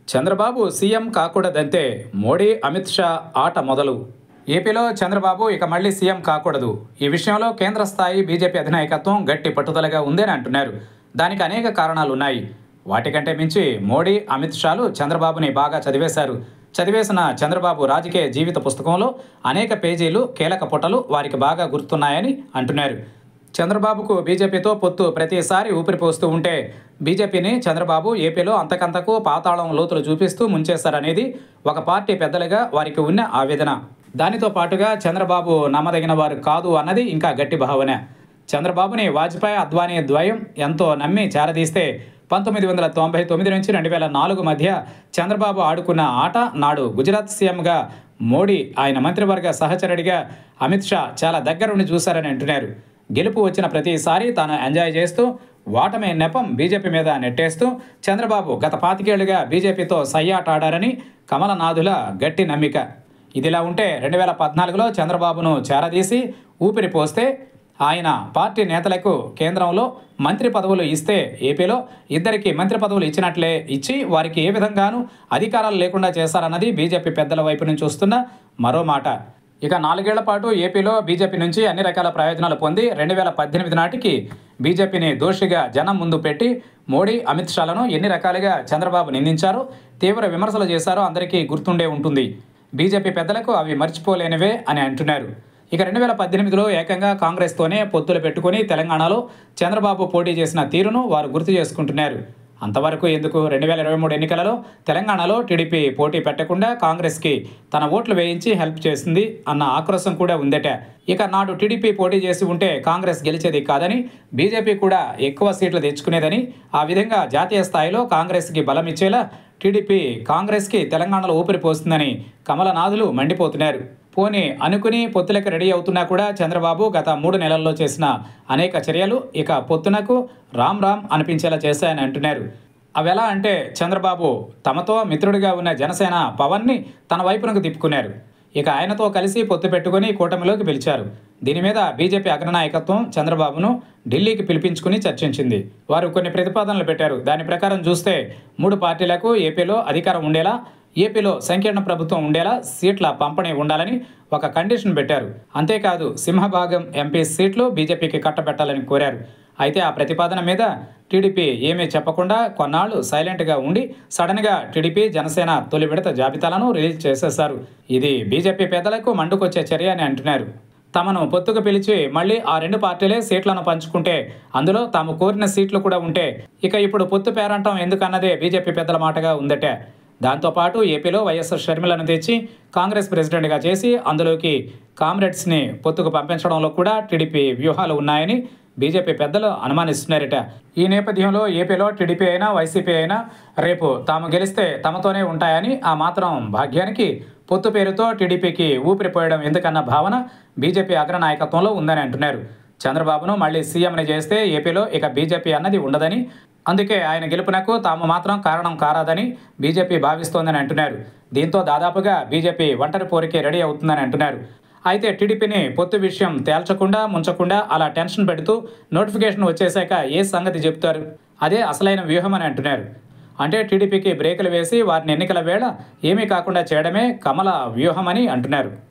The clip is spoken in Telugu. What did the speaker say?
చంద్రబాబు సీఎం కాకూడదంతే మోడీ అమిత్ షా ఆట మొదలు ఏపీలో చంద్రబాబు ఇక మళ్ళీ సీఎం కాకూడదు ఈ విషయంలో కేంద్ర స్థాయి బీజేపీ అధినాయకత్వం గట్టి పట్టుదలగా ఉందని అంటున్నారు దానికి అనేక కారణాలు ఉన్నాయి వాటికంటే మించి మోడీ అమిత్ షాలు చంద్రబాబుని బాగా చదివేశారు చదివేసిన చంద్రబాబు రాజకీయ జీవిత పుస్తకంలో అనేక పేజీలు కీలక పుటలు వారికి బాగా గుర్తున్నాయని అంటున్నారు చంద్రబాబుకు బీజేపీతో పొత్తు ప్రతిసారి ఊపిరి పోస్తూ ఉంటే బీజేపీని చంద్రబాబు ఏపీలో అంతకంతకు పాతాళం లోతులు చూపిస్తూ ముంచేశారనేది ఒక పార్టీ పెద్దలుగా వారికి ఉన్న ఆవేదన దానితో పాటుగా చంద్రబాబు నమ్మదగిన వారు కాదు అన్నది ఇంకా గట్టి భావన చంద్రబాబుని వాజ్పేయి అద్వానీ ద్వయం ఎంతో నమ్మి చేరదీస్తే పంతొమ్మిది వందల తొంభై తొమ్మిది నుంచి రెండు వేల నాలుగు మధ్య చంద్రబాబు ఆడుకున్న ఆట నాడు గుజరాత్ సీఎంగా మోడీ ఆయన మంత్రివర్గ సహచరుడిగా అమిత్ షా చాలా దగ్గరుండి చూశారని అంటున్నారు గెలుపు వచ్చిన ప్రతిసారి తాను ఎంజాయ్ చేస్తూ ఓటమి నెపం బీజేపీ మీద నెట్టేస్తూ చంద్రబాబు గత పాతికేళ్లుగా బీజేపీతో సయ్యాట ఆడారని కమలనాథుల గట్టి నమ్మిక ఇదిలా ఉంటే రెండు వేల పద్నాలుగులో చంద్రబాబును చేరదీసి ఊపిరి పోస్తే ఆయన పార్టీ నేతలకు కేంద్రంలో మంత్రి పదవులు ఇస్తే ఏపీలో ఇద్దరికి మంత్రి పదవులు ఇచ్చినట్లే ఇచ్చి వారికి ఏ విధంగానూ అధికారాలు లేకుండా చేశారన్నది బీజేపీ పెద్దల వైపు నుంచి వస్తున్న మరో మాట ఇక నాలుగేళ్ల పాటు ఏపీలో బీజేపీ నుంచి అన్ని రకాల ప్రయోజనాలు పొంది రెండు వేల పద్దెనిమిది నాటికి బీజేపీని దోషిగా జనం ముందు పెట్టి మోడీ అమిత్ షాలను ఎన్ని రకాలుగా చంద్రబాబు నిందించారో తీవ్ర విమర్శలు చేశారో అందరికీ గుర్తుండే ఉంటుంది బీజేపీ పెద్దలకు అవి మర్చిపోలేనివే అని అంటున్నారు ఇక రెండు వేల పద్దెనిమిదిలో ఏకంగా కాంగ్రెస్తోనే పొత్తులు పెట్టుకుని తెలంగాణలో చంద్రబాబు పోటీ చేసిన తీరును వారు గుర్తు చేసుకుంటున్నారు అంతవరకు ఎందుకు రెండు వేల ఇరవై మూడు ఎన్నికలలో తెలంగాణలో టీడీపీ పోటీ పెట్టకుండా కాంగ్రెస్కి తన ఓట్లు వేయించి హెల్ప్ చేసింది అన్న ఆక్రోశం కూడా ఉందట ఇక నాడు టీడీపీ పోటీ చేసి ఉంటే కాంగ్రెస్ గెలిచేది కాదని బీజేపీ కూడా ఎక్కువ సీట్లు తెచ్చుకునేదని ఆ విధంగా జాతీయ స్థాయిలో కాంగ్రెస్కి బలం ఇచ్చేలా టీడీపీ కాంగ్రెస్కి తెలంగాణలో ఊపిరి పోస్తుందని కమలనాథులు మండిపోతున్నారు పోనీ అనుకుని పొత్తులకు రెడీ అవుతున్నా కూడా చంద్రబాబు గత మూడు నెలల్లో చేసిన అనేక చర్యలు ఇక పొత్తునకు రామ్ రామ్ అనిపించేలా చేశాయని అంటున్నారు అవెలా అంటే చంద్రబాబు తమతో మిత్రుడిగా ఉన్న జనసేన పవన్ని తన వైపునకు తిప్పుకున్నారు ఇక ఆయనతో కలిసి పొత్తు పెట్టుకుని కూటమిలోకి పిలిచారు దీని మీద బీజేపీ అగ్రనాయకత్వం చంద్రబాబును ఢిల్లీకి పిలిపించుకుని చర్చించింది వారు కొన్ని ప్రతిపాదనలు పెట్టారు దాని ప్రకారం చూస్తే మూడు పార్టీలకు ఏపీలో అధికారం ఉండేలా ఏపీలో సంకీర్ణ ప్రభుత్వం ఉండేలా సీట్ల పంపిణీ ఉండాలని ఒక కండిషన్ పెట్టారు అంతేకాదు సింహభాగం ఎంపీ సీట్లు బీజేపీకి కట్టబెట్టాలని కోరారు అయితే ఆ ప్రతిపాదన మీద టీడీపీ ఏమీ చెప్పకుండా కొన్నాళ్లు సైలెంట్గా ఉండి సడన్గా టీడీపీ జనసేన తొలి విడత జాబితాలను రిలీజ్ చేసేశారు ఇది బీజేపీ పెద్దలకు మండుకొచ్చే చర్య అని అంటున్నారు తమను పొత్తుకు పిలిచి మళ్ళీ ఆ రెండు పార్టీలే సీట్లను పంచుకుంటే అందులో తాము కోరిన సీట్లు కూడా ఉంటే ఇక ఇప్పుడు పొత్తు పేరంటం ఎందుకన్నదే బీజేపీ పెద్దల మాటగా ఉందట దాంతోపాటు ఏపీలో వైఎస్ఆర్ షర్మిలను తెచ్చి కాంగ్రెస్ ప్రెసిడెంట్గా చేసి అందులోకి కామ్రేడ్స్ని పొత్తుకు పంపించడంలో కూడా టీడీపీ వ్యూహాలు ఉన్నాయని బీజేపీ పెద్దలు అనుమానిస్తున్నారట ఈ నేపథ్యంలో ఏపీలో టీడీపీ అయినా వైసీపీ అయినా రేపు తాము గెలిస్తే తమతోనే ఉంటాయని ఆ మాత్రం భాగ్యానికి పొత్తు పేరుతో టీడీపీకి ఊపిరిపోయడం ఎందుకన్న భావన బీజేపీ అగ్రనాయకత్వంలో ఉందని అంటున్నారు చంద్రబాబును మళ్ళీ సీఎంని చేస్తే ఏపీలో ఇక బీజేపీ అన్నది ఉండదని అందుకే ఆయన గెలుపునకు తాము మాత్రం కారణం కారాదని బీజేపీ భావిస్తోందని అంటున్నారు దీంతో దాదాపుగా బీజేపీ ఒంటరి పోరుకి రెడీ అవుతుందని అంటున్నారు అయితే టీడీపీని పొత్తు విషయం తేల్చకుండా ముంచకుండా అలా టెన్షన్ పెడుతూ నోటిఫికేషన్ వచ్చేశాక ఏ సంగతి చెబుతారు అదే అసలైన వ్యూహం అని అంటున్నారు అంటే టీడీపీకి బ్రేకులు వేసి వారిని ఎన్నికల వేళ ఏమీ కాకుండా చేయడమే కమల వ్యూహమని అంటున్నారు